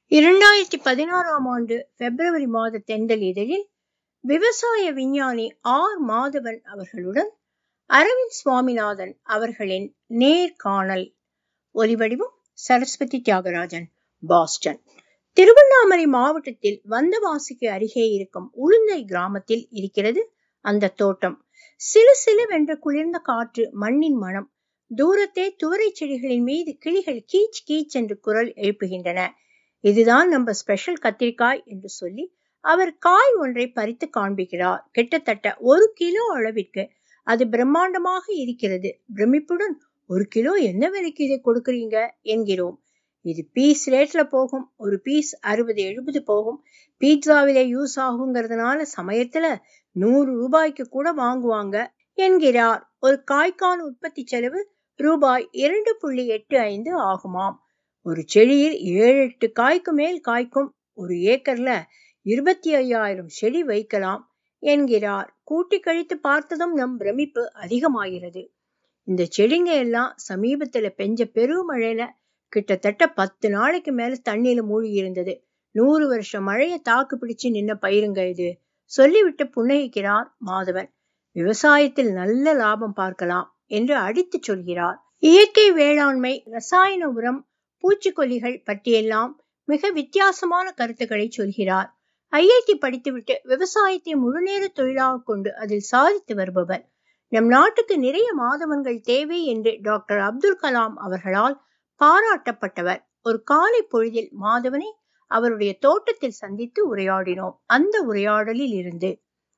இரண்டாயிரத்தி பதினாறாம் ஆண்டு பிப்ரவரி மாத தென்றல் இதழில் விவசாய விஞ்ஞானி ஆர் மாதவன் அவர்களுடன் அரவிந்த் சுவாமிநாதன் அவர்களின் நேர்காணல் ஒலிவடிவம் சரஸ்வதி தியாகராஜன் பாஸ்டன் திருவண்ணாமலை மாவட்டத்தில் வந்தவாசிக்கு அருகே இருக்கும் உளுந்தை கிராமத்தில் இருக்கிறது அந்த தோட்டம் சிலு சிலுவென்ற குளிர்ந்த காற்று மண்ணின் மனம் தூரத்தே துவரை செடிகளின் மீது கிளிகள் கீச் கீச் என்று குரல் எழுப்புகின்றன இதுதான் நம்ம ஸ்பெஷல் கத்திரிக்காய் என்று சொல்லி அவர் காய் ஒன்றை பறித்து காண்பிக்கிறார் கிட்டத்தட்ட ஒரு கிலோ அளவிற்கு அது பிரம்மாண்டமாக இருக்கிறது பிரமிப்புடன் ஒரு கிலோ என்ன விலைக்கு இதை கொடுக்குறீங்க என்கிறோம் இது பீஸ் ரேட்ல போகும் ஒரு பீஸ் அறுபது எழுபது போகும் பீட்சாவில யூஸ் ஆகுங்கிறதுனால சமயத்துல நூறு ரூபாய்க்கு கூட வாங்குவாங்க என்கிறார் ஒரு காய்க்கான உற்பத்தி செலவு ரூபாய் இரண்டு புள்ளி எட்டு ஐந்து ஆகுமாம் ஒரு செடியில் ஏழு எட்டு காய்க்கு மேல் காய்க்கும் ஒரு ஏக்கர்ல இருபத்தி ஐயாயிரம் செடி வைக்கலாம் என்கிறார் கூட்டி கழித்து பார்த்ததும் நம் பிரமிப்பு அதிகமாகிறது இந்த செடிங்க எல்லாம் சமீபத்துல பெஞ்ச பெருமழையில கிட்டத்தட்ட பத்து நாளைக்கு மேல தண்ணியில மூழ்கி இருந்தது நூறு வருஷம் மழைய தாக்கு பிடிச்சு நின்ன பயிருங்க இது சொல்லிவிட்டு புன்னகிக்கிறார் மாதவன் விவசாயத்தில் நல்ல லாபம் பார்க்கலாம் என்று அடித்து சொல்கிறார் இயற்கை வேளாண்மை ரசாயன உரம் பூச்சிக்கொல்லிகள் பற்றியெல்லாம் மிக வித்தியாசமான கருத்துக்களை சொல்கிறார் ஐஐடி படித்துவிட்டு விவசாயத்தை முழுநேர தொழிலாக கொண்டு அதில் சாதித்து வருபவர் நம் நாட்டுக்கு நிறைய மாதவன்கள் தேவை என்று டாக்டர் அப்துல் கலாம் அவர்களால் பாராட்டப்பட்டவர் ஒரு காலை பொழுதில் மாதவனை அவருடைய தோட்டத்தில் சந்தித்து உரையாடினோம் அந்த உரையாடலில் இருந்து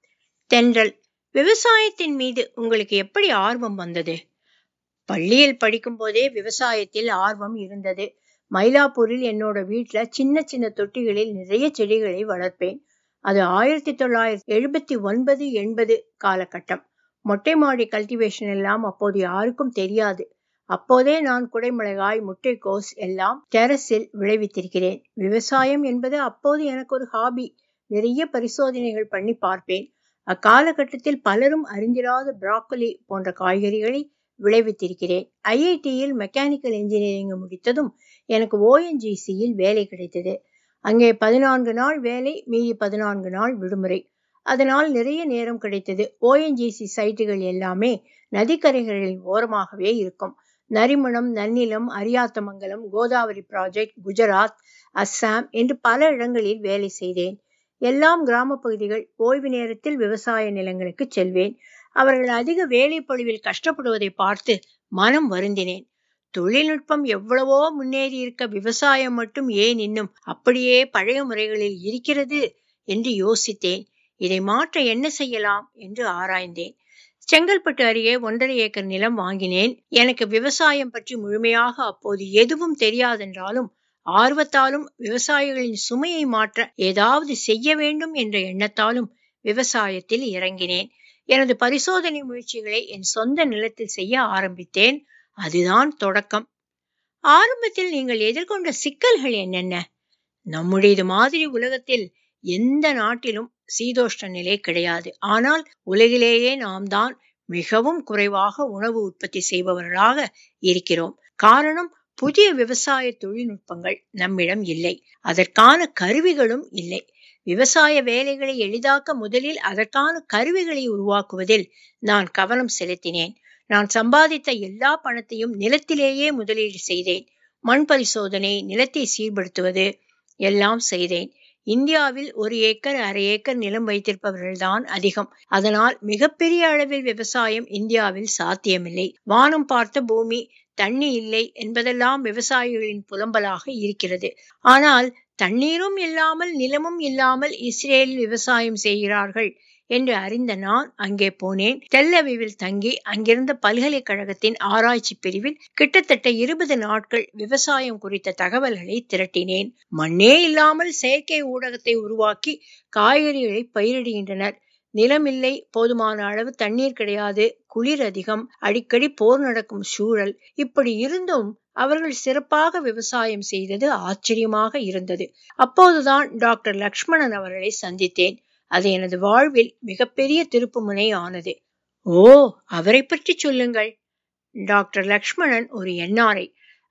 தென்றல் விவசாயத்தின் மீது உங்களுக்கு எப்படி ஆர்வம் வந்தது பள்ளியில் படிக்கும் போதே விவசாயத்தில் ஆர்வம் இருந்தது மயிலாப்பூரில் என்னோட வீட்டுல சின்ன சின்ன தொட்டிகளில் நிறைய செடிகளை வளர்ப்பேன் அது ஆயிரத்தி தொள்ளாயிரத்தி எழுபத்தி ஒன்பது எண்பது காலகட்டம் மொட்டை மாடி கல்டிவேஷன் எல்லாம் அப்போது யாருக்கும் தெரியாது அப்போதே நான் குடைமிளகாய் முட்டைக்கோஸ் எல்லாம் டெரஸில் விளைவித்திருக்கிறேன் விவசாயம் என்பது அப்போது எனக்கு ஒரு ஹாபி நிறைய பரிசோதனைகள் பண்ணி பார்ப்பேன் அக்காலகட்டத்தில் பலரும் அறிந்திராத பிராக்கலி போன்ற காய்கறிகளை விளைவித்திருக்கிறேன் ஐஐடியில் மெக்கானிக்கல் இன்ஜினியரிங் முடித்ததும் எனக்கு ஓஎன்ஜிசியில் வேலை கிடைத்தது அங்கே பதினான்கு நாள் வேலை மீதி பதினான்கு நாள் விடுமுறை அதனால் நிறைய நேரம் கிடைத்தது ஓஎன்ஜிசி சைட்டுகள் எல்லாமே நதிக்கரைகளின் ஓரமாகவே இருக்கும் நரிமணம் நன்னிலம் அரியாத்தமங்கலம் கோதாவரி ப்ராஜெக்ட் குஜராத் அஸ்ஸாம் என்று பல இடங்களில் வேலை செய்தேன் எல்லாம் கிராம பகுதிகள் ஓய்வு நேரத்தில் விவசாய நிலங்களுக்கு செல்வேன் அவர்கள் அதிக வேலை பொழிவில் கஷ்டப்படுவதை பார்த்து மனம் வருந்தினேன் தொழில்நுட்பம் எவ்வளவோ முன்னேறி இருக்க விவசாயம் மட்டும் ஏன் இன்னும் அப்படியே பழைய முறைகளில் இருக்கிறது என்று யோசித்தேன் இதை மாற்ற என்ன செய்யலாம் என்று ஆராய்ந்தேன் செங்கல்பட்டு அருகே ஒன்றரை ஏக்கர் நிலம் வாங்கினேன் எனக்கு விவசாயம் பற்றி முழுமையாக அப்போது எதுவும் தெரியாதென்றாலும் ஆர்வத்தாலும் விவசாயிகளின் சுமையை மாற்ற ஏதாவது செய்ய வேண்டும் என்ற எண்ணத்தாலும் விவசாயத்தில் இறங்கினேன் எனது பரிசோதனை முயற்சிகளை என் சொந்த நிலத்தில் செய்ய ஆரம்பித்தேன் அதுதான் தொடக்கம் ஆரம்பத்தில் நீங்கள் எதிர்கொண்ட சிக்கல்கள் என்னென்ன நம்முடையது மாதிரி உலகத்தில் எந்த நாட்டிலும் சீதோஷ்ட நிலை கிடையாது ஆனால் உலகிலேயே நாம் தான் மிகவும் குறைவாக உணவு உற்பத்தி செய்பவர்களாக இருக்கிறோம் காரணம் புதிய விவசாய தொழில்நுட்பங்கள் நம்மிடம் இல்லை அதற்கான கருவிகளும் இல்லை விவசாய வேலைகளை எளிதாக்க முதலில் அதற்கான கருவிகளை உருவாக்குவதில் நான் கவனம் செலுத்தினேன் நான் சம்பாதித்த எல்லா பணத்தையும் நிலத்திலேயே முதலீடு செய்தேன் மண் பரிசோதனை நிலத்தை சீர்படுத்துவது எல்லாம் செய்தேன் இந்தியாவில் ஒரு ஏக்கர் அரை ஏக்கர் நிலம் வைத்திருப்பவர்கள்தான் அதிகம் அதனால் மிகப்பெரிய அளவில் விவசாயம் இந்தியாவில் சாத்தியமில்லை வானம் பார்த்த பூமி தண்ணி இல்லை என்பதெல்லாம் விவசாயிகளின் புலம்பலாக இருக்கிறது ஆனால் தண்ணீரும் இல்லாமல் நிலமும் இல்லாமல் இஸ்ரேல் விவசாயம் செய்கிறார்கள் என்று அறிந்த நான் அங்கே போனேன் தெல்லவிவில் தங்கி அங்கிருந்த பல்கலைக்கழகத்தின் ஆராய்ச்சி பிரிவில் கிட்டத்தட்ட இருபது நாட்கள் விவசாயம் குறித்த தகவல்களை திரட்டினேன் மண்ணே இல்லாமல் செயற்கை ஊடகத்தை உருவாக்கி காய்கறிகளை பயிரிடுகின்றனர் நிலமில்லை போதுமான அளவு தண்ணீர் கிடையாது குளிர் அதிகம் அடிக்கடி போர் நடக்கும் சூழல் இப்படி இருந்தும் அவர்கள் சிறப்பாக விவசாயம் செய்தது ஆச்சரியமாக இருந்தது அப்போதுதான் டாக்டர் லக்ஷ்மணன் அவர்களை சந்தித்தேன் அது எனது வாழ்வில் மிகப்பெரிய திருப்புமுனை ஆனது ஓ அவரை பற்றி சொல்லுங்கள் டாக்டர் லக்ஷ்மணன் ஒரு என்ஆர்ஐ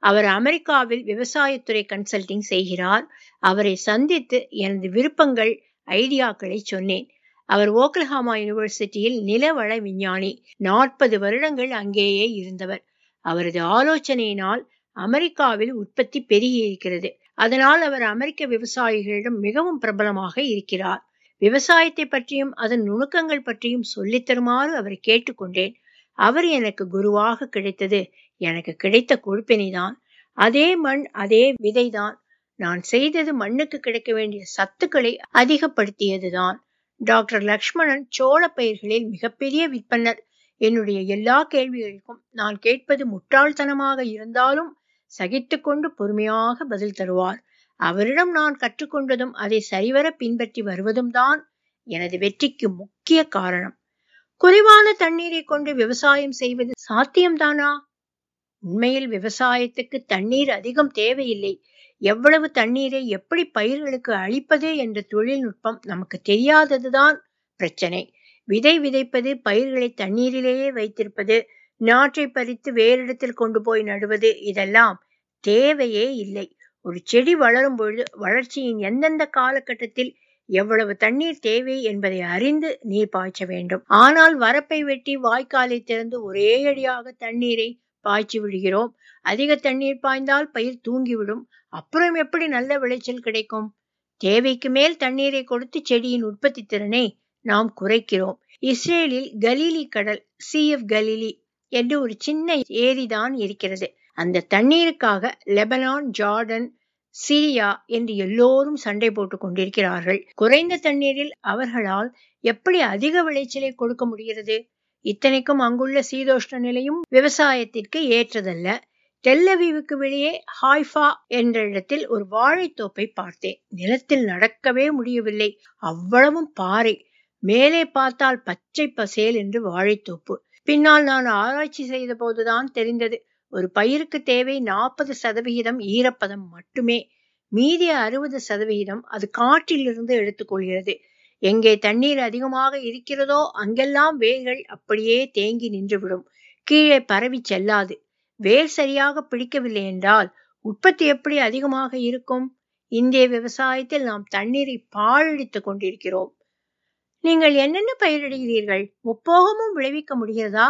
அவர் அமெரிக்காவில் விவசாயத்துறை கன்சல்டிங் செய்கிறார் அவரை சந்தித்து எனது விருப்பங்கள் ஐடியாக்களை சொன்னேன் அவர் ஓக்லஹாமா யூனிவர்சிட்டியில் நிலவள விஞ்ஞானி நாற்பது வருடங்கள் அங்கேயே இருந்தவர் அவரது ஆலோசனையினால் அமெரிக்காவில் உற்பத்தி பெருகி இருக்கிறது அதனால் அவர் அமெரிக்க விவசாயிகளிடம் மிகவும் பிரபலமாக இருக்கிறார் விவசாயத்தை பற்றியும் அதன் நுணுக்கங்கள் பற்றியும் சொல்லித் தருமாறு அவரை கேட்டுக்கொண்டேன் அவர் எனக்கு குருவாக கிடைத்தது எனக்கு கிடைத்த கொடுப்பினைதான் அதே மண் அதே விதைதான் நான் செய்தது மண்ணுக்கு கிடைக்க வேண்டிய சத்துக்களை அதிகப்படுத்தியதுதான் டாக்டர் லக்ஷ்மணன் சோழ பயிர்களில் மிகப்பெரிய விற்பனர் என்னுடைய எல்லா கேள்விகளுக்கும் நான் கேட்பது முட்டாள்தனமாக இருந்தாலும் சகித்துக்கொண்டு பொறுமையாக பதில் தருவார் அவரிடம் நான் கற்றுக்கொண்டதும் அதை சரிவர பின்பற்றி வருவதும் தான் எனது வெற்றிக்கு முக்கிய காரணம் குறைவான தண்ணீரை கொண்டு விவசாயம் செய்வது சாத்தியம்தானா உண்மையில் விவசாயத்துக்கு தண்ணீர் அதிகம் தேவையில்லை எவ்வளவு தண்ணீரை எப்படி பயிர்களுக்கு அளிப்பது என்ற தொழில்நுட்பம் நமக்கு தெரியாததுதான் பிரச்சனை விதை விதைப்பது பயிர்களை தண்ணீரிலேயே வைத்திருப்பது நாற்றை பறித்து வேறிடத்தில் கொண்டு போய் நடுவது இதெல்லாம் தேவையே இல்லை ஒரு செடி வளரும் பொழுது வளர்ச்சியின் எந்தெந்த காலகட்டத்தில் எவ்வளவு தண்ணீர் தேவை என்பதை அறிந்து நீர் பாய்ச்ச வேண்டும் ஆனால் வரப்பை வெட்டி வாய்க்காலை திறந்து ஒரே அடியாக தண்ணீரை பாய்ச்சி விடுகிறோம் அதிக தண்ணீர் பாய்ந்தால் பயிர் தூங்கிவிடும் அப்புறம் எப்படி நல்ல விளைச்சல் கிடைக்கும் தேவைக்கு மேல் தண்ணீரை கொடுத்து செடியின் உற்பத்தி திறனை நாம் குறைக்கிறோம் இஸ்ரேலில் கலீலி கடல் சி எஃப் கலீலி என்று ஒரு சின்ன ஏரிதான் இருக்கிறது அந்த தண்ணீருக்காக லெபனான் ஜார்டன் சிரியா என்று எல்லோரும் சண்டை போட்டுக் கொண்டிருக்கிறார்கள் குறைந்த தண்ணீரில் அவர்களால் எப்படி அதிக விளைச்சலை கொடுக்க முடிகிறது இத்தனைக்கும் அங்குள்ள சீதோஷ்ண நிலையும் விவசாயத்திற்கு ஏற்றதல்ல டெல்லவீவுக்கு வெளியே ஹாய்ஃபா என்ற இடத்தில் ஒரு வாழைத்தோப்பை பார்த்தேன் நிலத்தில் நடக்கவே முடியவில்லை அவ்வளவும் பாறை மேலே பார்த்தால் பச்சை பசேல் என்று வாழைத்தோப்பு பின்னால் நான் ஆராய்ச்சி செய்த போதுதான் தெரிந்தது ஒரு பயிருக்கு தேவை நாற்பது சதவிகிதம் ஈரப்பதம் மட்டுமே மீதி அறுபது சதவிகிதம் அது காற்றிலிருந்து எடுத்துக்கொள்கிறது எங்கே தண்ணீர் அதிகமாக இருக்கிறதோ அங்கெல்லாம் வேர்கள் அப்படியே தேங்கி நின்றுவிடும் கீழே பரவி செல்லாது வேர் சரியாக பிடிக்கவில்லை என்றால் உற்பத்தி எப்படி அதிகமாக இருக்கும் இந்திய விவசாயத்தில் நாம் தண்ணீரை பாழடித்துக் கொண்டிருக்கிறோம் நீங்கள் என்னென்ன பயிரிடுகிறீர்கள் முப்போகமும் விளைவிக்க முடிகிறதா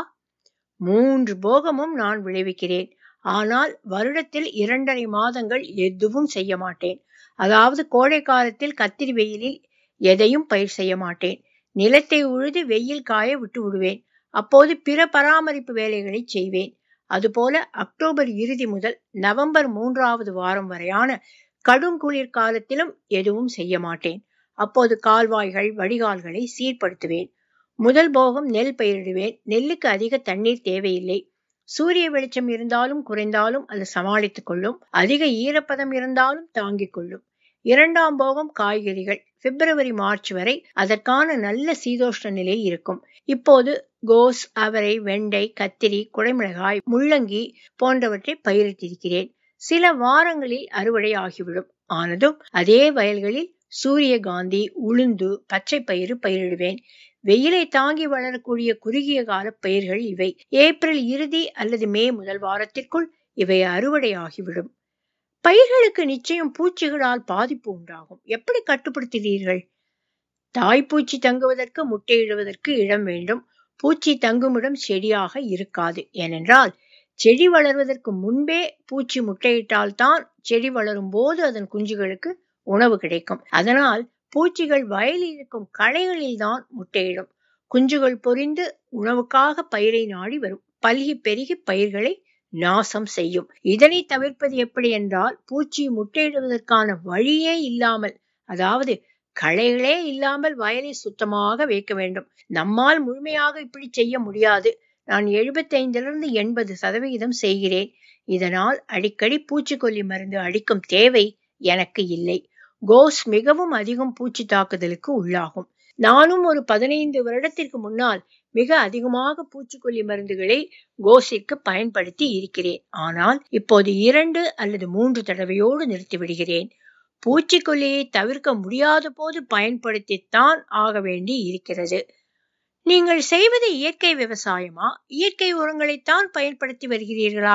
மூன்று போகமும் நான் விளைவிக்கிறேன் ஆனால் வருடத்தில் இரண்டரை மாதங்கள் எதுவும் செய்ய மாட்டேன் அதாவது கோடை காலத்தில் கத்திரி வெயிலில் எதையும் பயிர் செய்ய மாட்டேன் நிலத்தை உழுது வெயில் காய விட்டு விடுவேன் அப்போது பிற பராமரிப்பு வேலைகளை செய்வேன் அதுபோல அக்டோபர் இறுதி முதல் நவம்பர் மூன்றாவது வாரம் வரையான கடும் குளிர் காலத்திலும் எதுவும் செய்ய மாட்டேன் அப்போது கால்வாய்கள் வடிகால்களை சீர்படுத்துவேன் முதல் போகம் நெல் பயிரிடுவேன் நெல்லுக்கு அதிக தண்ணீர் தேவையில்லை சூரிய வெளிச்சம் இருந்தாலும் குறைந்தாலும் அது சமாளித்துக் கொள்ளும் அதிக ஈரப்பதம் இருந்தாலும் தாங்கிக் கொள்ளும் இரண்டாம் போகம் காய்கறிகள் பிப்ரவரி மார்ச் வரை அதற்கான நல்ல சீதோஷ்ண நிலை இருக்கும் இப்போது கோஸ் அவரை வெண்டை கத்திரி குடைமிளகாய் முள்ளங்கி போன்றவற்றை பயிரிட்டிருக்கிறேன் சில வாரங்களில் அறுவடை ஆகிவிடும் ஆனதும் அதே வயல்களில் சூரியகாந்தி உளுந்து பச்சை பயிறு பயிரிடுவேன் வெயிலை தாங்கி வளரக்கூடிய குறுகிய கால பயிர்கள் இவை ஏப்ரல் இறுதி அல்லது மே முதல் வாரத்திற்குள் இவை அறுவடை ஆகிவிடும் பயிர்களுக்கு நிச்சயம் பூச்சிகளால் பாதிப்பு உண்டாகும் எப்படி கட்டுப்படுத்துகிறீர்கள் தாய்ப்பூச்சி தங்குவதற்கு முட்டையிடுவதற்கு இடம் வேண்டும் பூச்சி தங்குமிடம் செடியாக இருக்காது ஏனென்றால் செடி வளர்வதற்கு முன்பே பூச்சி முட்டையிட்டால் தான் செடி வளரும் போது அதன் குஞ்சுகளுக்கு உணவு கிடைக்கும் அதனால் பூச்சிகள் வயலில் இருக்கும் களைகளில் தான் முட்டையிடும் குஞ்சுகள் பொரிந்து உணவுக்காக பயிரை நாடி வரும் பல்கி பெருகி பயிர்களை நாசம் செய்யும் இதனை தவிர்ப்பது எப்படி என்றால் பூச்சி முட்டையிடுவதற்கான வழியே இல்லாமல் அதாவது களைகளே இல்லாமல் வயலை சுத்தமாக வைக்க வேண்டும் நம்மால் முழுமையாக இப்படி செய்ய முடியாது நான் எழுபத்தைந்திலிருந்து எண்பது சதவிகிதம் செய்கிறேன் இதனால் அடிக்கடி பூச்சிக்கொல்லி மருந்து அடிக்கும் தேவை எனக்கு இல்லை கோஸ் மிகவும் அதிகம் பூச்சி தாக்குதலுக்கு உள்ளாகும் நானும் ஒரு பதினைந்து வருடத்திற்கு முன்னால் மிக அதிகமாக பூச்சிக்கொல்லி மருந்துகளை கோஸிற்கு பயன்படுத்தி இருக்கிறேன் ஆனால் இப்போது இரண்டு அல்லது மூன்று தடவையோடு நிறுத்திவிடுகிறேன் பூச்சிக்கொல்லியை தவிர்க்க முடியாத போது பயன்படுத்தித்தான் ஆக வேண்டி இருக்கிறது நீங்கள் செய்வது இயற்கை விவசாயமா இயற்கை உரங்களைத்தான் பயன்படுத்தி வருகிறீர்களா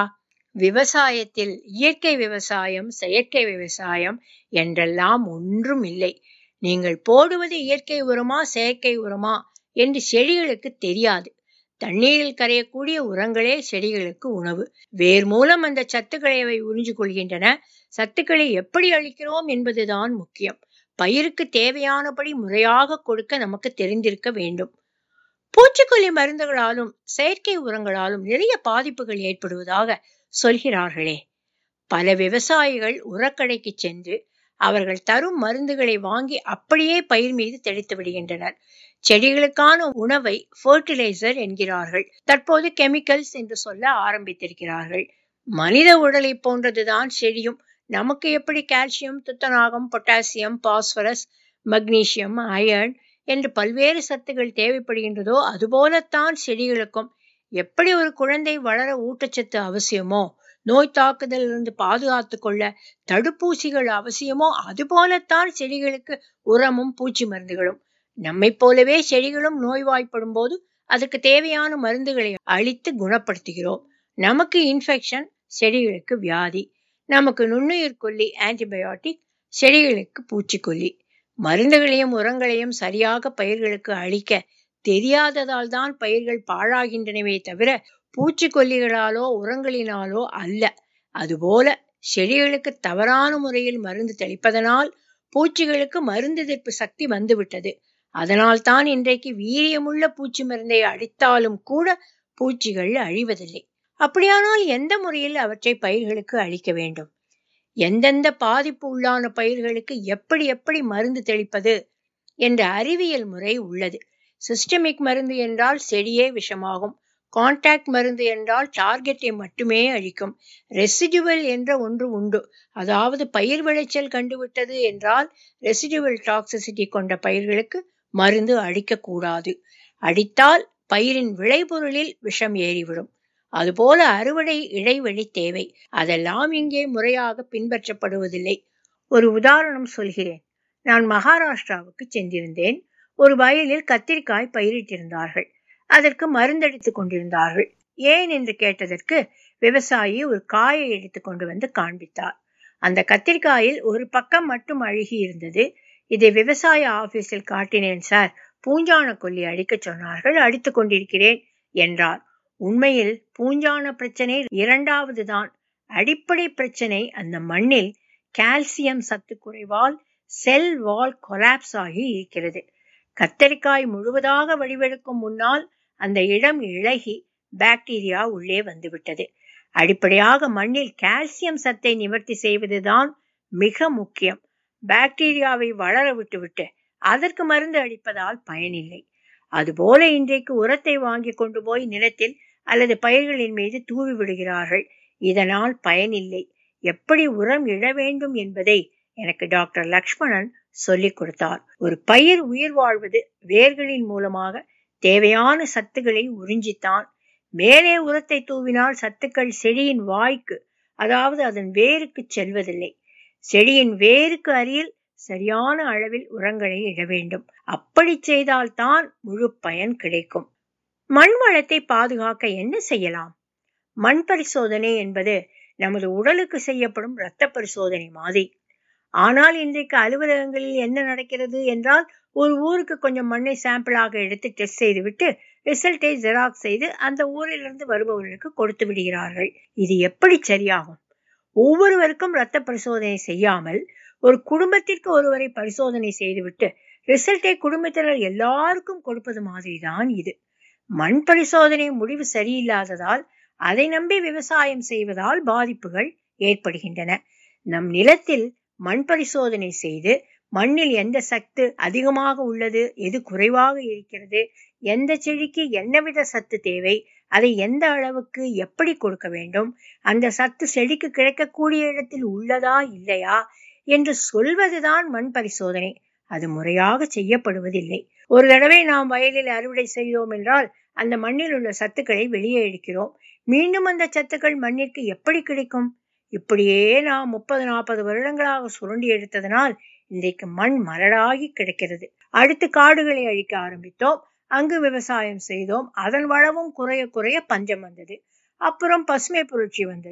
விவசாயத்தில் இயற்கை விவசாயம் செயற்கை விவசாயம் என்றெல்லாம் ஒன்றும் இல்லை நீங்கள் போடுவது இயற்கை உரமா செயற்கை உரமா என்று செடிகளுக்கு தெரியாது தண்ணீரில் கரையக்கூடிய உரங்களே செடிகளுக்கு உணவு வேர் மூலம் அந்த சத்துக்களை அவை உறிஞ்சு கொள்கின்றன சத்துக்களை எப்படி அளிக்கிறோம் என்பதுதான் முக்கியம் பயிருக்கு தேவையானபடி முறையாக கொடுக்க நமக்கு தெரிந்திருக்க வேண்டும் பூச்சிக்கொல்லி மருந்துகளாலும் செயற்கை உரங்களாலும் நிறைய பாதிப்புகள் ஏற்படுவதாக சொல்கிறார்களே பல விவசாயிகள் உரக்கடைக்கு சென்று அவர்கள் தரும் மருந்துகளை வாங்கி அப்படியே பயிர் மீது தெளித்து விடுகின்றனர் செடிகளுக்கான உணவை ஃபர்டிலைசர் என்கிறார்கள் தற்போது கெமிக்கல்ஸ் என்று சொல்ல ஆரம்பித்திருக்கிறார்கள் மனித உடலை போன்றதுதான் செடியும் நமக்கு எப்படி கால்சியம் துத்தநாகம் பொட்டாசியம் பாஸ்பரஸ் மக்னீசியம் அயர்ன் என்று பல்வேறு சத்துகள் தேவைப்படுகின்றதோ அதுபோலத்தான் செடிகளுக்கும் எப்படி ஒரு குழந்தை வளர ஊட்டச்சத்து அவசியமோ நோய் தாக்குதலிருந்து பாதுகாத்து கொள்ள தடுப்பூசிகள் அவசியமோ அதுபோலத்தான் செடிகளுக்கு உரமும் பூச்சி மருந்துகளும் நம்மை போலவே செடிகளும் நோய்வாய்ப்படும் போது அதற்கு தேவையான மருந்துகளை அளித்து குணப்படுத்துகிறோம் நமக்கு இன்ஃபெக்ஷன் செடிகளுக்கு வியாதி நமக்கு நுண்ணுயிர் கொல்லி ஆன்டிபயோட்டிக் செடிகளுக்கு பூச்சிக்கொல்லி மருந்துகளையும் உரங்களையும் சரியாக பயிர்களுக்கு அளிக்க தெரியாததால் தான் பயிர்கள் பாழாகின்றனவே தவிர பூச்சிக்கொல்லிகளாலோ உரங்களினாலோ அல்ல அதுபோல செடிகளுக்கு தவறான முறையில் மருந்து தெளிப்பதனால் பூச்சிகளுக்கு மருந்து எதிர்ப்பு சக்தி வந்துவிட்டது அதனால் தான் இன்றைக்கு வீரியமுள்ள பூச்சி மருந்தை அடித்தாலும் கூட பூச்சிகள் அழிவதில்லை அப்படியானால் எந்த முறையில் அவற்றை பயிர்களுக்கு அளிக்க வேண்டும் எந்தெந்த பாதிப்பு உள்ளான பயிர்களுக்கு எப்படி எப்படி மருந்து தெளிப்பது என்ற அறிவியல் முறை உள்ளது சிஸ்டமிக் மருந்து என்றால் செடியே விஷமாகும் கான்டாக்ட் மருந்து என்றால் டார்கெட்டை மட்டுமே அழிக்கும் ரெசிடுவல் என்ற ஒன்று உண்டு அதாவது பயிர் விளைச்சல் கண்டுவிட்டது என்றால் ரெசிடுவல் டாக்ஸிசிட்டி கொண்ட பயிர்களுக்கு மருந்து அடிக்கக்கூடாது அடித்தால் பயிரின் விளைபொருளில் விஷம் ஏறிவிடும் அதுபோல அறுவடை இடைவெளி தேவை அதெல்லாம் இங்கே முறையாக பின்பற்றப்படுவதில்லை ஒரு உதாரணம் சொல்கிறேன் நான் மகாராஷ்டிராவுக்கு சென்றிருந்தேன் ஒரு வயலில் கத்திரிக்காய் பயிரிட்டிருந்தார்கள் அதற்கு மருந்தடித்துக் கொண்டிருந்தார்கள் ஏன் என்று கேட்டதற்கு விவசாயி ஒரு காயை எடுத்து கொண்டு வந்து காண்பித்தார் அந்த கத்திரிக்காயில் ஒரு பக்கம் மட்டும் அழுகி இருந்தது இதை விவசாய ஆபீஸில் காட்டினேன் சார் பூஞ்சான கொல்லி அடிக்க சொன்னார்கள் அடித்துக் கொண்டிருக்கிறேன் என்றார் உண்மையில் பூஞ்சான பிரச்சனை இரண்டாவது தான் அடிப்படை பிரச்சனை அந்த மண்ணில் கால்சியம் சத்து குறைவால் செல் வால் கொலாப்ஸ் ஆகி இருக்கிறது கத்தரிக்காய் முழுவதாக வடிவெடுக்கும் முன்னால் அந்த இடம் இழகி பாக்டீரியா உள்ளே வந்துவிட்டது அடிப்படையாக மண்ணில் கால்சியம் சத்தை நிவர்த்தி செய்வதுதான் மிக முக்கியம் பாக்டீரியாவை வளர விட்டுவிட்டு அதற்கு மருந்து அளிப்பதால் பயனில்லை அதுபோல இன்றைக்கு உரத்தை வாங்கி கொண்டு போய் நிலத்தில் அல்லது பயிர்களின் மீது தூவி விடுகிறார்கள் இதனால் பயனில்லை எப்படி உரம் இட வேண்டும் என்பதை எனக்கு டாக்டர் லக்ஷ்மணன் சொல்லிக் கொடுத்தார் ஒரு பயிர் உயிர் வாழ்வது வேர்களின் மூலமாக தேவையான சத்துக்களை உறிஞ்சித்தான் மேலே உரத்தை தூவினால் சத்துக்கள் செடியின் வாய்க்கு அதாவது அதன் வேருக்கு செல்வதில்லை செடியின் வேருக்கு அருகில் சரியான அளவில் உரங்களை இட வேண்டும் அப்படி செய்தால்தான் முழு பயன் கிடைக்கும் மண் வளத்தை பாதுகாக்க என்ன செய்யலாம் மண் பரிசோதனை என்பது நமது உடலுக்கு செய்யப்படும் இரத்த பரிசோதனை மாதிரி ஆனால் இன்றைக்கு அலுவலகங்களில் என்ன நடக்கிறது என்றால் ஒரு ஊருக்கு கொஞ்சம் மண்ணை சாம்பிளாக எடுத்து டெஸ்ட் செய்துவிட்டு ரிசல்ட்டை ஜெராக்ஸ் செய்து அந்த ஊரிலிருந்து வருபவர்களுக்கு கொடுத்து விடுகிறார்கள் இது எப்படி சரியாகும் ஒவ்வொருவருக்கும் இரத்த பரிசோதனை செய்யாமல் ஒரு குடும்பத்திற்கு ஒருவரை பரிசோதனை செய்துவிட்டு ரிசல்ட்டை குடும்பத்தினர் எல்லாருக்கும் கொடுப்பது மாதிரிதான் இது மண் பரிசோதனை முடிவு சரியில்லாததால் அதை நம்பி விவசாயம் செய்வதால் பாதிப்புகள் ஏற்படுகின்றன நம் நிலத்தில் மண் பரிசோதனை செய்து மண்ணில் எந்த சத்து அதிகமாக உள்ளது எது குறைவாக இருக்கிறது எந்த செடிக்கு என்னவித சத்து தேவை அதை எந்த அளவுக்கு எப்படி கொடுக்க வேண்டும் அந்த சத்து செடிக்கு கிடைக்கக்கூடிய இடத்தில் உள்ளதா இல்லையா என்று சொல்வதுதான் மண் பரிசோதனை அது முறையாக செய்யப்படுவதில்லை ஒரு தடவை நாம் வயலில் அறுவடை செய்தோம் என்றால் அந்த மண்ணில் உள்ள சத்துக்களை வெளியே எடுக்கிறோம் மீண்டும் அந்த சத்துக்கள் மண்ணிற்கு எப்படி கிடைக்கும் இப்படியே நாம் முப்பது நாற்பது வருடங்களாக சுரண்டி எடுத்ததனால் இன்றைக்கு மண் மரடாகி கிடக்கிறது அடுத்து காடுகளை அழிக்க ஆரம்பித்தோம் அங்கு விவசாயம் செய்தோம் அதன் வளமும் குறைய குறைய பஞ்சம் வந்தது அப்புறம் பசுமை புரட்சி வந்தது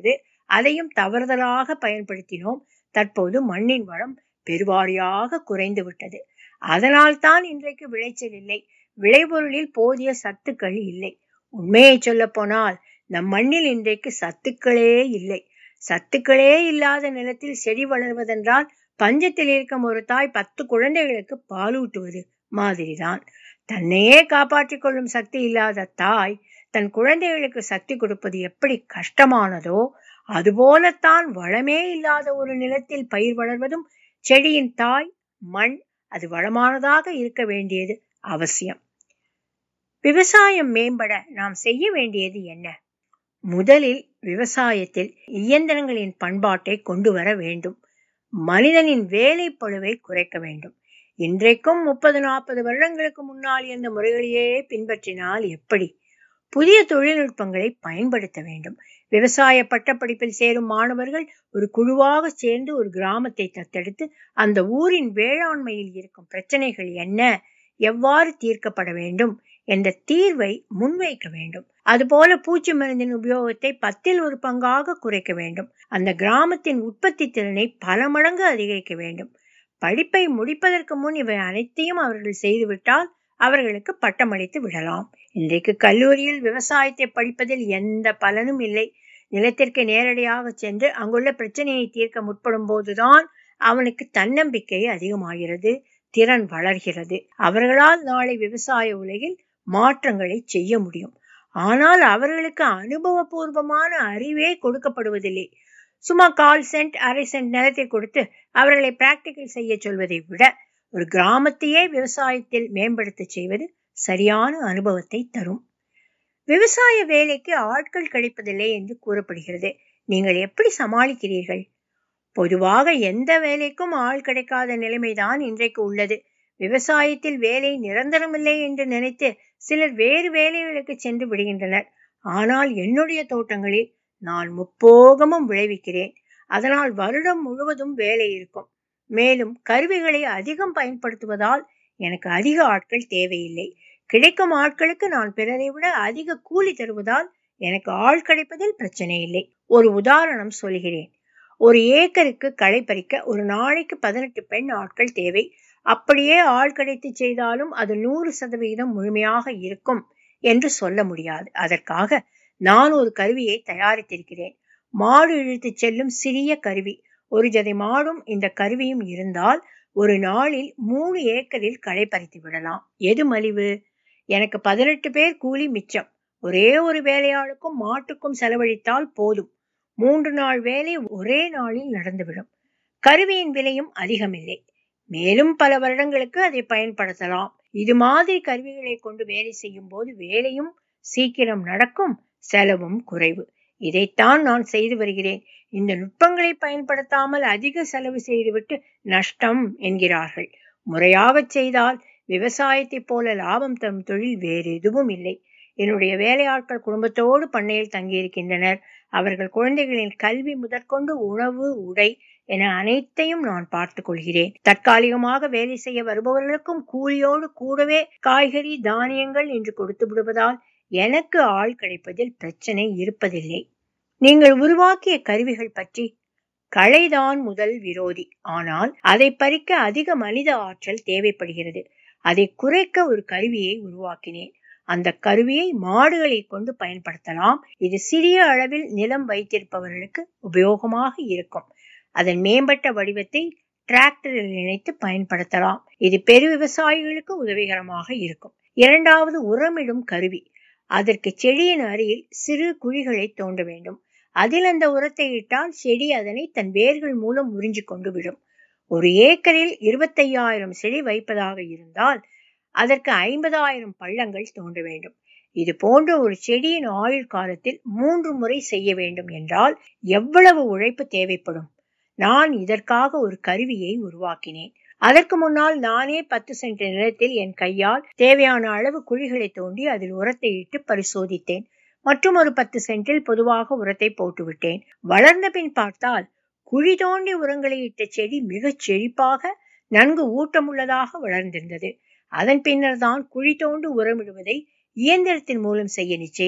அதையும் தவறுதலாக பயன்படுத்தினோம் தற்போது மண்ணின் வளம் பெருவாரியாக குறைந்து விட்டது அதனால் தான் இன்றைக்கு விளைச்சல் இல்லை விளைபொருளில் போதிய சத்துக்கள் இல்லை உண்மையை சொல்ல போனால் நம் மண்ணில் இன்றைக்கு சத்துக்களே இல்லை சத்துக்களே இல்லாத நிலத்தில் செடி வளர்வதென்றால் பஞ்சத்தில் இருக்கும் ஒரு தாய் பத்து குழந்தைகளுக்கு பாலூட்டுவது மாதிரிதான் தன்னையே காப்பாற்றிக் கொள்ளும் சக்தி இல்லாத தாய் தன் குழந்தைகளுக்கு சக்தி கொடுப்பது எப்படி கஷ்டமானதோ அதுபோலத்தான் வளமே இல்லாத ஒரு நிலத்தில் பயிர் வளர்வதும் செடியின் தாய் மண் அது வளமானதாக இருக்க வேண்டியது அவசியம் விவசாயம் மேம்பட நாம் செய்ய வேண்டியது என்ன முதலில் விவசாயத்தில் இயந்திரங்களின் பண்பாட்டை கொண்டு வர வேண்டும் மனிதனின் வேலை பழுவை குறைக்க வேண்டும் இன்றைக்கும் முப்பது நாற்பது வருடங்களுக்கு முன்னால் இருந்த முறைகளையே பின்பற்றினால் எப்படி புதிய தொழில்நுட்பங்களை பயன்படுத்த வேண்டும் விவசாய பட்டப்படிப்பில் சேரும் மாணவர்கள் ஒரு குழுவாக சேர்ந்து ஒரு கிராமத்தை தத்தெடுத்து அந்த ஊரின் வேளாண்மையில் இருக்கும் பிரச்சனைகள் என்ன எவ்வாறு தீர்க்கப்பட வேண்டும் என்ற தீர்வை முன்வைக்க வேண்டும் அதுபோல பூச்சி மருந்தின் உபயோகத்தை பத்தில் ஒரு பங்காக குறைக்க வேண்டும் அந்த கிராமத்தின் உற்பத்தி திறனை பல மடங்கு அதிகரிக்க வேண்டும் படிப்பை முடிப்பதற்கு முன் இவை அனைத்தையும் அவர்கள் செய்துவிட்டால் அவர்களுக்கு பட்டமளித்து விடலாம் இன்றைக்கு கல்லூரியில் விவசாயத்தை படிப்பதில் எந்த பலனும் இல்லை நிலத்திற்கு நேரடியாக சென்று அங்குள்ள பிரச்சனையை தீர்க்க முற்படும் போதுதான் அவனுக்கு தன்னம்பிக்கை அதிகமாகிறது திறன் வளர்கிறது அவர்களால் நாளை விவசாய உலகில் மாற்றங்களை செய்ய முடியும் ஆனால் அவர்களுக்கு அனுபவபூர்வமான அறிவே கொடுக்கப்படுவதில்லை சும்மா கால் சென்ட் அரை சென்ட் நிலத்தை கொடுத்து அவர்களை பிராக்டிக்கல் செய்ய சொல்வதை விட ஒரு கிராமத்தையே விவசாயத்தில் மேம்படுத்த செய்வது சரியான அனுபவத்தை தரும் விவசாய வேலைக்கு ஆட்கள் கிடைப்பதில்லை என்று கூறப்படுகிறது நீங்கள் எப்படி சமாளிக்கிறீர்கள் பொதுவாக எந்த வேலைக்கும் ஆள் கிடைக்காத நிலைமைதான் இன்றைக்கு உள்ளது விவசாயத்தில் வேலை நிரந்தரமில்லை என்று நினைத்து சிலர் வேறு வேலைகளுக்கு சென்று விடுகின்றனர் ஆனால் என்னுடைய தோட்டங்களில் நான் முப்போகமும் விளைவிக்கிறேன் அதனால் வருடம் முழுவதும் வேலை இருக்கும் மேலும் கருவிகளை அதிகம் பயன்படுத்துவதால் எனக்கு அதிக ஆட்கள் தேவையில்லை கிடைக்கும் ஆட்களுக்கு நான் பிறரை விட அதிக கூலி தருவதால் எனக்கு ஆள் கிடைப்பதில் பிரச்சனை இல்லை ஒரு உதாரணம் சொல்கிறேன் ஒரு ஏக்கருக்கு களை பறிக்க ஒரு நாளைக்கு பதினெட்டு பெண் ஆட்கள் தேவை அப்படியே ஆள் கிடைத்து செய்தாலும் அது நூறு சதவிகிதம் முழுமையாக இருக்கும் என்று சொல்ல முடியாது அதற்காக நான் ஒரு கருவியை தயாரித்திருக்கிறேன் மாடு இழுத்து செல்லும் சிறிய கருவி ஒரு ஜதை மாடும் இந்த கருவியும் இருந்தால் ஒரு நாளில் மூணு ஏக்கரில் களை பறித்து விடலாம் எது மலிவு எனக்கு பதினெட்டு பேர் கூலி மிச்சம் ஒரே ஒரு வேலையாளுக்கும் மாட்டுக்கும் செலவழித்தால் போதும் மூன்று நாள் வேலை ஒரே நாளில் நடந்துவிடும் கருவியின் விலையும் அதிகமில்லை மேலும் பல வருடங்களுக்கு அதை பயன்படுத்தலாம் இது மாதிரி கருவிகளை கொண்டு வேலை செய்யும் போது வேலையும் சீக்கிரம் நடக்கும் செலவும் குறைவு இதைத்தான் நான் செய்து வருகிறேன் இந்த நுட்பங்களை பயன்படுத்தாமல் அதிக செலவு செய்துவிட்டு நஷ்டம் என்கிறார்கள் முறையாக செய்தால் விவசாயத்தைப் போல லாபம் தரும் தொழில் வேறு எதுவும் இல்லை என்னுடைய வேலையாட்கள் குடும்பத்தோடு பண்ணையில் தங்கியிருக்கின்றனர் அவர்கள் குழந்தைகளின் கல்வி முதற்கொண்டு உணவு உடை என அனைத்தையும் நான் பார்த்துக் கொள்கிறேன் தற்காலிகமாக வேலை செய்ய வருபவர்களுக்கும் கூலியோடு கூடவே காய்கறி தானியங்கள் என்று கொடுத்து விடுவதால் எனக்கு ஆள் கிடைப்பதில் பிரச்சனை இருப்பதில்லை நீங்கள் உருவாக்கிய கருவிகள் பற்றி களைதான் முதல் விரோதி ஆனால் அதை பறிக்க அதிக மனித ஆற்றல் தேவைப்படுகிறது அதை குறைக்க ஒரு கருவியை உருவாக்கினேன் அந்த கருவியை மாடுகளை கொண்டு பயன்படுத்தலாம் இது சிறிய அளவில் நிலம் வைத்திருப்பவர்களுக்கு உபயோகமாக இருக்கும் அதன் மேம்பட்ட வடிவத்தை டிராக்டரில் இணைத்து பயன்படுத்தலாம் இது பெரு விவசாயிகளுக்கு உதவிகரமாக இருக்கும் இரண்டாவது உரமிடும் கருவி அதற்கு செடியின் அருகில் சிறு குழிகளை தோண்ட வேண்டும் அதில் அந்த உரத்தை இட்டால் செடி அதனை தன் வேர்கள் மூலம் உறிஞ்சு கொண்டு விடும் ஒரு ஏக்கரில் இருபத்தையாயிரம் செடி வைப்பதாக இருந்தால் அதற்கு ஐம்பதாயிரம் பள்ளங்கள் தோண்ட வேண்டும் இது போன்ற ஒரு செடியின் ஆயுள் காலத்தில் மூன்று முறை செய்ய வேண்டும் என்றால் எவ்வளவு உழைப்பு தேவைப்படும் நான் இதற்காக ஒரு கருவியை உருவாக்கினேன் அதற்கு முன்னால் நானே பத்து சென்ட் நிலத்தில் என் கையால் தேவையான அளவு குழிகளை தோண்டி அதில் உரத்தை இட்டு பரிசோதித்தேன் மற்றும் ஒரு பத்து சென்டில் பொதுவாக உரத்தை போட்டுவிட்டேன் வளர்ந்த பின் பார்த்தால் குழி தோண்டி உரங்களை இட்ட செடி மிகச் செழிப்பாக நன்கு ஊட்டமுள்ளதாக வளர்ந்திருந்தது அதன் பின்னர் தான் குழி தோண்டு உரமிடுவதை இயந்திரத்தின் மூலம் செய்ய நிச்சயித்து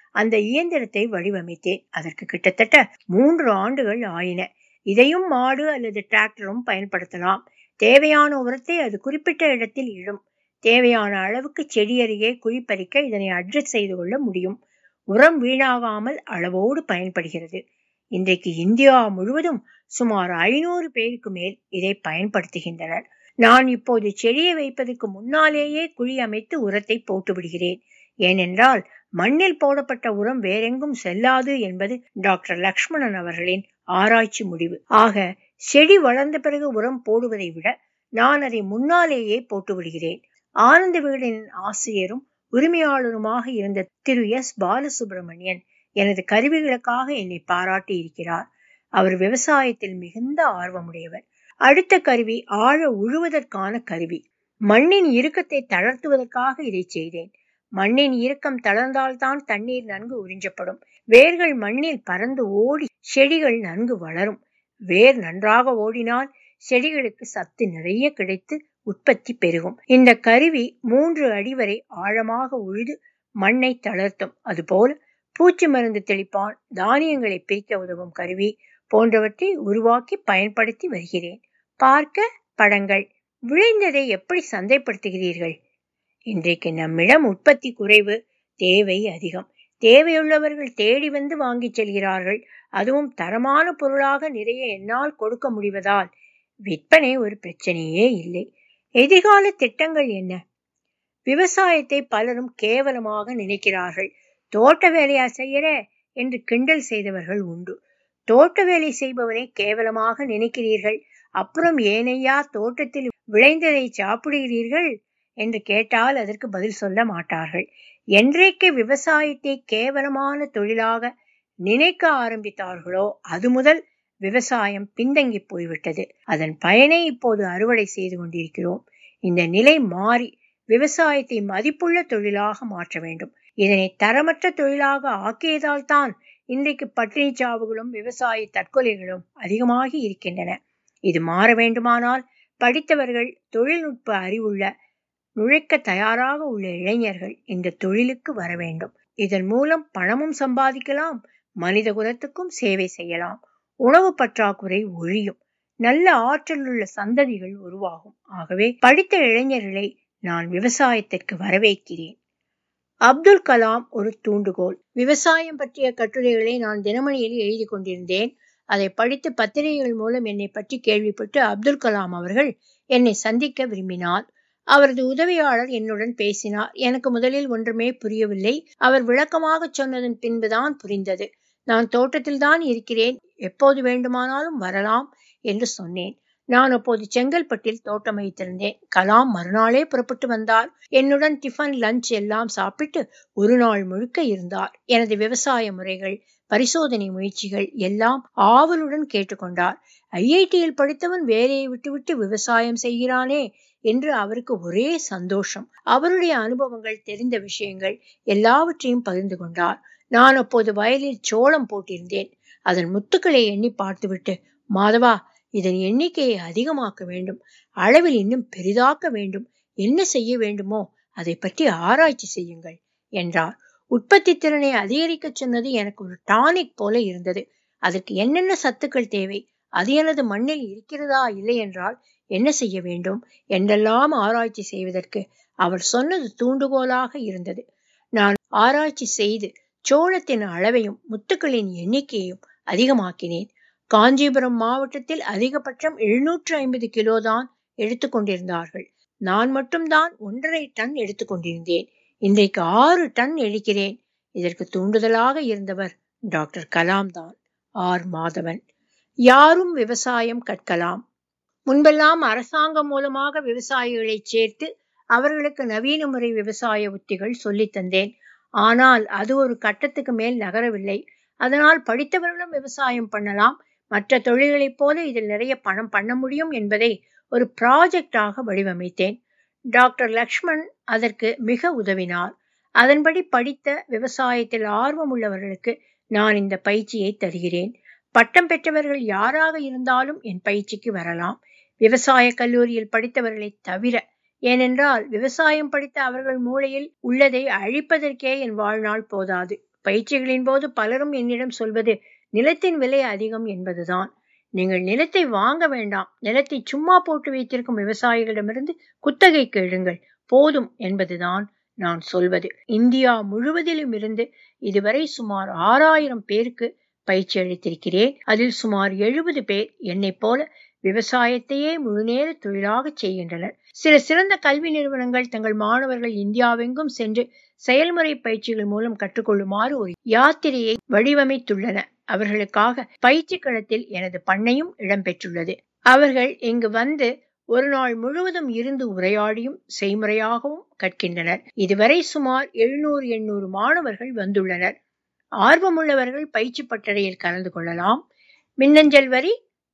அந்த இயந்திரத்தை வடிவமைத்தேன் அதற்கு கிட்டத்தட்ட மூன்று ஆண்டுகள் ஆயின இதையும் மாடு அல்லது டிராக்டரும் பயன்படுத்தலாம் தேவையான உரத்தை அது குறிப்பிட்ட இடத்தில் இடும் தேவையான அளவுக்கு செடி அருகே குழிப்பறிக்க இதனை அட்ஜஸ்ட் செய்து கொள்ள முடியும் உரம் வீணாகாமல் அளவோடு பயன்படுகிறது இன்றைக்கு இந்தியா முழுவதும் சுமார் ஐநூறு பேருக்கு மேல் இதை பயன்படுத்துகின்றனர் நான் இப்போது செடியை வைப்பதற்கு முன்னாலேயே குழி அமைத்து உரத்தை போட்டு விடுகிறேன் ஏனென்றால் மண்ணில் போடப்பட்ட உரம் வேறெங்கும் செல்லாது என்பது டாக்டர் லக்ஷ்மணன் அவர்களின் ஆராய்ச்சி முடிவு ஆக செடி வளர்ந்த பிறகு உரம் போடுவதை விட நான் அதை முன்னாலேயே போட்டு விடுகிறேன் ஆனந்த வீடின் ஆசிரியரும் உரிமையாளருமாக இருந்த திரு எஸ் பாலசுப்ரமணியன் எனது கருவிகளுக்காக என்னை பாராட்டி இருக்கிறார் அவர் விவசாயத்தில் மிகுந்த ஆர்வமுடையவர் அடுத்த கருவி ஆழ உழுவதற்கான கருவி மண்ணின் இறுக்கத்தை தளர்த்துவதற்காக இதை செய்தேன் மண்ணின் இறுக்கம் தளர்ந்தால்தான் தண்ணீர் நன்கு உறிஞ்சப்படும் வேர்கள் மண்ணில் பறந்து ஓடி செடிகள் நன்கு வளரும் வேர் நன்றாக ஓடினால் செடிகளுக்கு சத்து நிறைய கிடைத்து உற்பத்தி பெருகும் இந்த கருவி மூன்று அடி வரை ஆழமாக உழுது மண்ணை தளர்த்தும் அதுபோல் பூச்சி மருந்து தெளிப்பான் தானியங்களை பிரிக்க உதவும் கருவி போன்றவற்றை உருவாக்கி பயன்படுத்தி வருகிறேன் பார்க்க படங்கள் விளைந்ததை எப்படி சந்தைப்படுத்துகிறீர்கள் இன்றைக்கு நம்மிடம் உற்பத்தி குறைவு தேவை அதிகம் தேவையுள்ளவர்கள் தேடி வந்து வாங்கிச் செல்கிறார்கள் அதுவும் தரமான பொருளாக நிறைய என்னால் கொடுக்க முடிவதால் விற்பனை ஒரு பிரச்சனையே இல்லை எதிர்கால திட்டங்கள் என்ன விவசாயத்தை பலரும் கேவலமாக நினைக்கிறார்கள் தோட்ட வேலையா செய்யற என்று கிண்டல் செய்தவர்கள் உண்டு தோட்ட வேலை செய்பவரை கேவலமாக நினைக்கிறீர்கள் அப்புறம் ஏனையா தோட்டத்தில் விளைந்ததை சாப்பிடுகிறீர்கள் என்று கேட்டால் அதற்கு பதில் சொல்ல மாட்டார்கள் என்றைக்கு விவசாயத்தை கேவலமான தொழிலாக நினைக்க ஆரம்பித்தார்களோ அது முதல் விவசாயம் பின்தங்கி போய்விட்டது அதன் பயனை இப்போது அறுவடை செய்து கொண்டிருக்கிறோம் இந்த நிலை மாறி விவசாயத்தை மதிப்புள்ள தொழிலாக மாற்ற வேண்டும் இதனை தரமற்ற தொழிலாக ஆக்கியதால் தான் இன்றைக்கு பட்டினி சாவுகளும் விவசாய தற்கொலைகளும் அதிகமாகி இருக்கின்றன இது மாற வேண்டுமானால் படித்தவர்கள் தொழில்நுட்ப அறிவுள்ள நுழைக்க தயாராக உள்ள இளைஞர்கள் இந்த தொழிலுக்கு வர வேண்டும் இதன் மூலம் பணமும் சம்பாதிக்கலாம் மனித குலத்துக்கும் சேவை செய்யலாம் உணவு பற்றாக்குறை ஒழியும் நல்ல ஆற்றல் உள்ள சந்ததிகள் உருவாகும் ஆகவே படித்த இளைஞர்களை நான் விவசாயத்திற்கு வரவேற்கிறேன் அப்துல் கலாம் ஒரு தூண்டுகோல் விவசாயம் பற்றிய கட்டுரைகளை நான் தினமணியில் எழுதி கொண்டிருந்தேன் அதை படித்து பத்திரிகைகள் மூலம் என்னை பற்றி கேள்விப்பட்டு அப்துல் கலாம் அவர்கள் என்னை சந்திக்க விரும்பினார் அவரது உதவியாளர் என்னுடன் பேசினார் எனக்கு முதலில் ஒன்றுமே புரியவில்லை அவர் விளக்கமாக சொன்னதன் பின்புதான் புரிந்தது நான் தோட்டத்தில் தான் இருக்கிறேன் எப்போது வேண்டுமானாலும் வரலாம் என்று சொன்னேன் நான் அப்போது செங்கல்பட்டில் தோட்டம் வைத்திருந்தேன் கலாம் மறுநாளே புறப்பட்டு வந்தார் என்னுடன் டிஃபன் லஞ்ச் எல்லாம் சாப்பிட்டு ஒரு நாள் முழுக்க இருந்தார் எனது விவசாய முறைகள் பரிசோதனை முயற்சிகள் எல்லாம் ஆவலுடன் கேட்டுக்கொண்டார் ஐஐடியில் படித்தவன் வேலையை விட்டுவிட்டு விவசாயம் செய்கிறானே என்று அவருக்கு ஒரே சந்தோஷம் அவருடைய அனுபவங்கள் தெரிந்த விஷயங்கள் எல்லாவற்றையும் பகிர்ந்து கொண்டார் நான் அப்போது வயலில் சோளம் போட்டிருந்தேன் அதன் முத்துக்களை எண்ணி பார்த்துவிட்டு மாதவா இதன் எண்ணிக்கையை அதிகமாக்க வேண்டும் அளவில் இன்னும் பெரிதாக்க வேண்டும் என்ன செய்ய வேண்டுமோ அதை பற்றி ஆராய்ச்சி செய்யுங்கள் என்றார் உற்பத்தி திறனை அதிகரிக்க சொன்னது எனக்கு ஒரு டானிக் போல இருந்தது அதற்கு என்னென்ன சத்துக்கள் தேவை அது எனது மண்ணில் இருக்கிறதா இல்லை என்றால் என்ன செய்ய வேண்டும் என்றெல்லாம் ஆராய்ச்சி செய்வதற்கு அவர் சொன்னது தூண்டுகோலாக இருந்தது நான் ஆராய்ச்சி செய்து சோளத்தின் அளவையும் முத்துக்களின் எண்ணிக்கையையும் அதிகமாக்கினேன் காஞ்சிபுரம் மாவட்டத்தில் அதிகபட்சம் எழுநூற்று ஐம்பது கிலோ தான் எடுத்துக்கொண்டிருந்தார்கள் நான் மட்டும்தான் ஒன்றரை டன் எடுத்துக்கொண்டிருந்தேன் இன்றைக்கு ஆறு டன் எடுக்கிறேன் இதற்கு தூண்டுதலாக இருந்தவர் டாக்டர் கலாம் தான் ஆர் மாதவன் யாரும் விவசாயம் கற்கலாம் முன்பெல்லாம் அரசாங்கம் மூலமாக விவசாயிகளை சேர்த்து அவர்களுக்கு நவீன முறை விவசாய உத்திகள் சொல்லித் தந்தேன் ஆனால் அது ஒரு கட்டத்துக்கு மேல் நகரவில்லை அதனால் படித்தவர்களும் விவசாயம் பண்ணலாம் மற்ற தொழில்களைப் போல இதில் நிறைய பணம் பண்ண முடியும் என்பதை ஒரு ப்ராஜெக்டாக வடிவமைத்தேன் டாக்டர் லக்ஷ்மண் அதற்கு மிக உதவினார் அதன்படி படித்த விவசாயத்தில் ஆர்வம் உள்ளவர்களுக்கு நான் இந்த பயிற்சியை தருகிறேன் பட்டம் பெற்றவர்கள் யாராக இருந்தாலும் என் பயிற்சிக்கு வரலாம் விவசாய கல்லூரியில் படித்தவர்களை தவிர ஏனென்றால் விவசாயம் படித்த அவர்கள் மூளையில் உள்ளதை அழிப்பதற்கே என் வாழ்நாள் போதாது பயிற்சிகளின் போது பலரும் என்னிடம் சொல்வது நிலத்தின் விலை அதிகம் என்பதுதான் நீங்கள் நிலத்தை வாங்க வேண்டாம் நிலத்தை சும்மா போட்டு வைத்திருக்கும் விவசாயிகளிடமிருந்து குத்தகை கேளுங்கள் போதும் என்பதுதான் நான் சொல்வது இந்தியா முழுவதிலும் இருந்து இதுவரை சுமார் ஆறாயிரம் பேருக்கு பயிற்சி அளித்திருக்கிறேன் அதில் சுமார் எழுபது பேர் என்னைப் போல விவசாயத்தையே முழுநேர தொழிலாக செய்கின்றனர் சில சிறந்த கல்வி நிறுவனங்கள் தங்கள் மாணவர்கள் இந்தியாவெங்கும் சென்று செயல்முறை பயிற்சிகள் மூலம் கற்றுக்கொள்ளுமாறு ஒரு யாத்திரையை வடிவமைத்துள்ளன அவர்களுக்காக பயிற்சி களத்தில் எனது பண்ணையும் இடம்பெற்றுள்ளது அவர்கள் இங்கு வந்து ஒரு நாள் முழுவதும் இருந்து உரையாடியும் செய்முறையாகவும் கற்கின்றனர் இதுவரை சுமார் எழுநூறு எண்ணூறு மாணவர்கள் வந்துள்ளனர் ஆர்வமுள்ளவர்கள் பயிற்சி பட்டறையில் கலந்து கொள்ளலாம் மின்னஞ்சல் வரி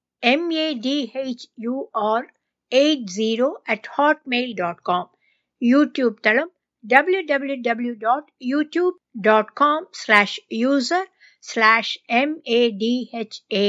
M A D H U R eight zero at hotmail dot com YouTube தளம் W W W dot YouTube dot com slash user slash M A D H A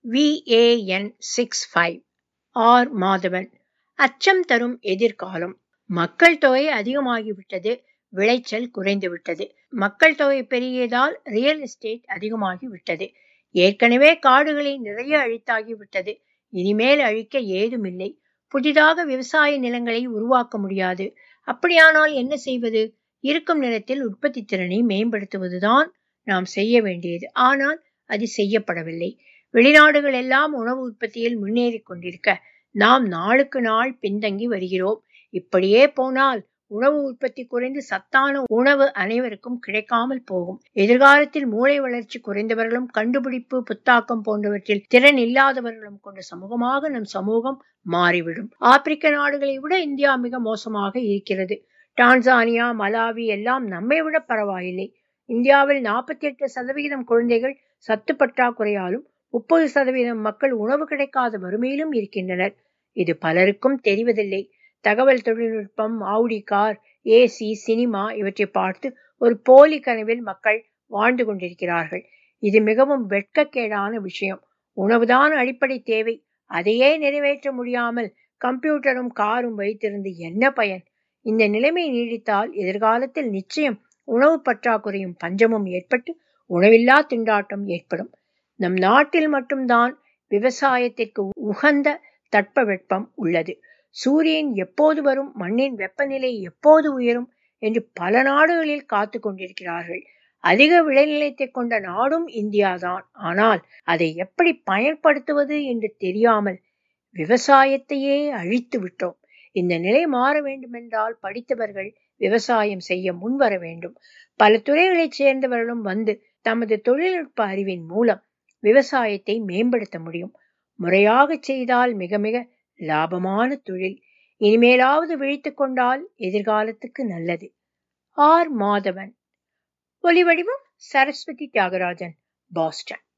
V A N six five R Madhavan அச்சம் தரும் எதிர்காலம் மக்கள் தொகை அதிகமாகிவிட்டது விளைச்சல் குறைந்துவிட்டது மக்கள் தொகை பெருகியதால் ரியல் எஸ்டேட் அதிகமாகிவிட்டது ஏற்கனவே காடுகளை நிறைய அழித்தாகிவிட்டது இனிமேல் அழிக்க ஏதுமில்லை புதிதாக விவசாய நிலங்களை உருவாக்க முடியாது அப்படியானால் என்ன செய்வது இருக்கும் நிலத்தில் உற்பத்தி திறனை மேம்படுத்துவதுதான் நாம் செய்ய வேண்டியது ஆனால் அது செய்யப்படவில்லை வெளிநாடுகள் எல்லாம் உணவு உற்பத்தியில் முன்னேறி கொண்டிருக்க நாம் நாளுக்கு நாள் பின்தங்கி வருகிறோம் இப்படியே போனால் உணவு உற்பத்தி குறைந்து சத்தான உணவு அனைவருக்கும் கிடைக்காமல் போகும் எதிர்காலத்தில் மூளை வளர்ச்சி குறைந்தவர்களும் கண்டுபிடிப்பு புத்தாக்கம் போன்றவற்றில் திறன் இல்லாதவர்களும் கொண்ட சமூகமாக நம் சமூகம் மாறிவிடும் ஆப்பிரிக்க நாடுகளை விட இந்தியா மிக மோசமாக இருக்கிறது டான்சானியா மலாவி எல்லாம் நம்மை விட பரவாயில்லை இந்தியாவில் நாற்பத்தி எட்டு சதவிகிதம் குழந்தைகள் சத்து பற்றாக்குறையாலும் முப்பது சதவீதம் மக்கள் உணவு கிடைக்காத வறுமையிலும் இருக்கின்றனர் இது பலருக்கும் தெரிவதில்லை தகவல் தொழில்நுட்பம் ஆவுடி கார் ஏசி சினிமா இவற்றை பார்த்து ஒரு போலி கனவில் மக்கள் வாழ்ந்து கொண்டிருக்கிறார்கள் இது மிகவும் வெட்கக்கேடான விஷயம் உணவுதான் அடிப்படை தேவை அதையே நிறைவேற்ற முடியாமல் கம்ப்யூட்டரும் காரும் வைத்திருந்து என்ன பயன் இந்த நிலைமை நீடித்தால் எதிர்காலத்தில் நிச்சயம் உணவு பற்றாக்குறையும் பஞ்சமும் ஏற்பட்டு உணவில்லா திண்டாட்டம் ஏற்படும் நம் நாட்டில் மட்டும்தான் விவசாயத்திற்கு உகந்த தட்பவெப்பம் உள்ளது சூரியன் எப்போது வரும் மண்ணின் வெப்பநிலை எப்போது உயரும் என்று பல நாடுகளில் காத்து கொண்டிருக்கிறார்கள் அதிக விளைநிலத்தை கொண்ட நாடும் இந்தியாதான் ஆனால் அதை எப்படி பயன்படுத்துவது என்று தெரியாமல் விவசாயத்தையே அழித்து விட்டோம் இந்த நிலை மாற வேண்டுமென்றால் படித்தவர்கள் விவசாயம் செய்ய முன்வர வேண்டும் பல துறைகளைச் சேர்ந்தவர்களும் வந்து தமது தொழில்நுட்ப அறிவின் மூலம் விவசாயத்தை மேம்படுத்த முடியும் முறையாக செய்தால் மிக மிக லாபமான தொழில் இனிமேலாவது விழித்து கொண்டால் எதிர்காலத்துக்கு நல்லது ஆர் மாதவன் ஒலிவடிவம் சரஸ்வதி தியாகராஜன் பாஸ்டன்